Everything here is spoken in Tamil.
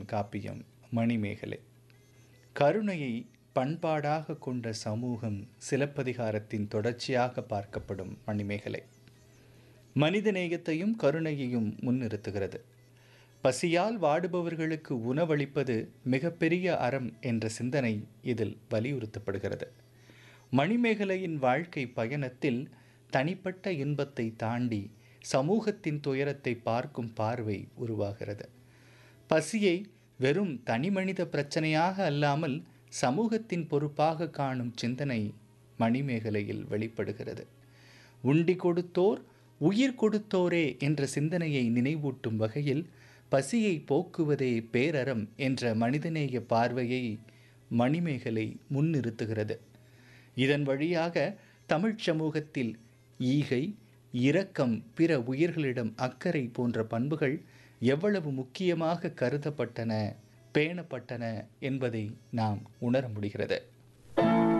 காப்பியம் மணிமேகலை கருணையை பண்பாடாக கொண்ட சமூகம் சிலப்பதிகாரத்தின் தொடர்ச்சியாக பார்க்கப்படும் மணிமேகலை மனிதநேயத்தையும் கருணையையும் முன்னிறுத்துகிறது பசியால் வாடுபவர்களுக்கு உணவளிப்பது மிகப்பெரிய அறம் என்ற சிந்தனை இதில் வலியுறுத்தப்படுகிறது மணிமேகலையின் வாழ்க்கை பயணத்தில் தனிப்பட்ட இன்பத்தை தாண்டி சமூகத்தின் துயரத்தை பார்க்கும் பார்வை உருவாகிறது பசியை வெறும் தனிமனித பிரச்சனையாக அல்லாமல் சமூகத்தின் பொறுப்பாக காணும் சிந்தனை மணிமேகலையில் வெளிப்படுகிறது உண்டி கொடுத்தோர் உயிர் கொடுத்தோரே என்ற சிந்தனையை நினைவூட்டும் வகையில் பசியை போக்குவதே பேரறம் என்ற மனிதநேய பார்வையை மணிமேகலை முன்னிறுத்துகிறது இதன் வழியாக தமிழ்ச் சமூகத்தில் ஈகை இரக்கம் பிற உயிர்களிடம் அக்கறை போன்ற பண்புகள் எவ்வளவு முக்கியமாக கருதப்பட்டன பேணப்பட்டன என்பதை நாம் உணர முடிகிறது